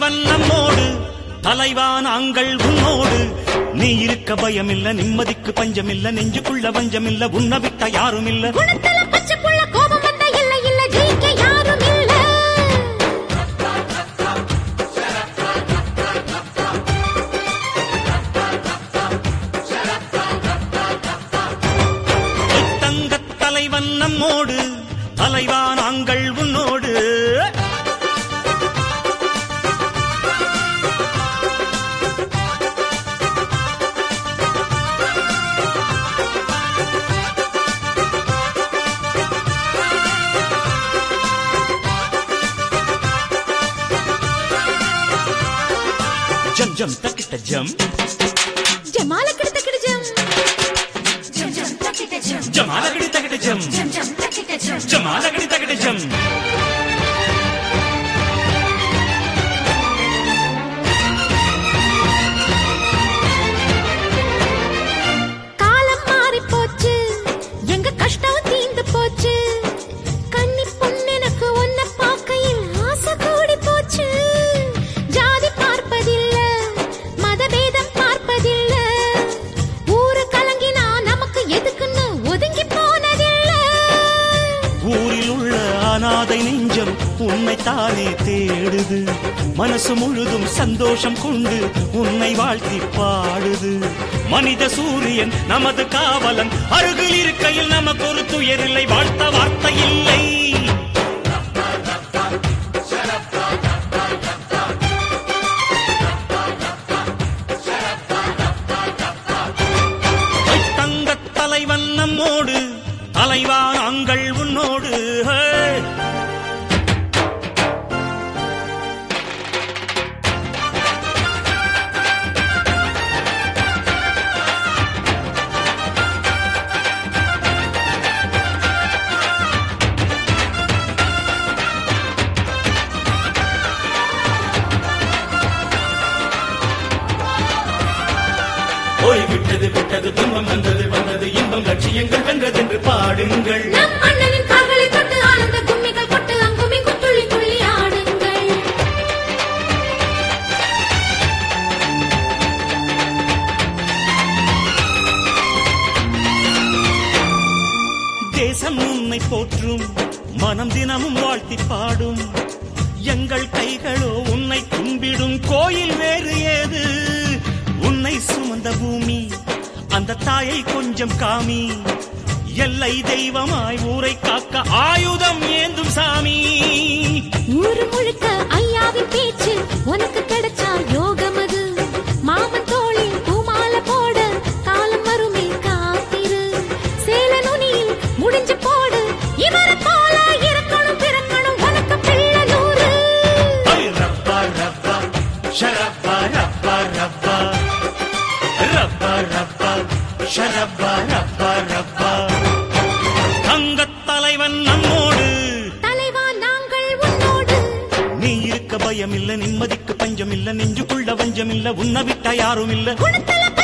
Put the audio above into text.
தலைவன் நம்மோடு தலைவா நாங்கள் உன்னோடு நீ இருக்க பயமில்ல நிம்மதிக்கு பஞ்சமில்ல நெஞ்சுக்குள்ள வஞ்சமில்ல உன்னை விட்ட யாரும் இல்ல குணத்துல பச்சை புள்ள கோபம் வந்தா இல்ல இல்ல ஜெயிக்க யாரும் இல்ல தங்கத் தலைவன் நம்மோடு தலைவா நாங்கள் உன்னோடு ஜம் ஜம் தக்கிட்ட ஜம் ஜமால கிட்ட கிட்ட ஜம் ஜமாலகடி தக்கிட்ட ஜம் ஜமாலகடி தக்கிட்ட ஜம் காலம் மாறி போச்சு எங்க கஷ்டம் தீந்து போச்சு கன்னி பொண்ணெனக்கு ஒன்ன பார்க்கையில் ஆசை கூடி போச்சு ஜாதி பார்ப்பதில்ல மதபேதம் பார்ப்பதில்ல ஊரு கலங்கினா நமக்கு எதுக்குன்னு ஒதுங்கி போனதில்ல ஊரில் உள்ள அனாதை நெஞ்சம் உன்னைத்தானே தேடுது மனசு முழுதும் சந்தோஷம் கொண்டு உன்னை வாழ்த்தி பாடுது மனித சூரியன் நமது காவலன் அருகில் இருக்கையில் நமக்கு ஒரு துயரில்லை வாழ்த்த வார்த்தை இல்லை தங்கத் தலைவன் நம்மோடு தலைவா நாங்கள் உன்னோடு ஹே. ஓய் விட்டது விட்டது துன்பம் வந்தது வந்தது இன்பம் லட்சியங்கள் வென்றதென்று பாடுங்கள் நம் அண்ணனின் கால்களை தொட்டு ஆனந்த கும்மிகள் கொட்டு அங்குமி குத்துள்ளி துள்ளி ஆடுங்கள் தேசம் உன்னை போற்றும் மனம் தினமும் வாழ்த்தி பாடும் எங்கள் கைகளோ உன்னை கும்பிடும் கோயில் வேறு ஏது உன்னை சுமந்த பூமி அந்த தாயை கொஞ்சம் காமி எல்லை தெய்வமாய் ஊரை காக்க ஆயுதம் ஏந்தும் சாமி ஊரு முழுக்க ஐயாவின் பேச்சு உனக்கு கிடைச்சா யோகம் அது மாமன் தோளில் பூமால போட காலம் வருமே காத்திரு சேல நுனியில் முடிஞ்சு போடு இவரை போல இருக்கணும் பிறக்கணும் உனக்கு பிள்ளை நூறு ஐ ரப்பா ரப்பா ஷரப்பா ரப்பா ரப்பா ரப்பா ரப்பா ஷரப்பா ரப்பா ரப்பா தங்கத் தலைவன் நம்மோடு தலைவா நாங்கள் உன்னோடு நீ இருக்க பயமில்ல நிம்மதிக்கு பஞ்சமில்ல நெஞ்சுக்குள்ள வஞ்சமில்ல உன்னை விட்டா யாரும் இல்ல குணத்துல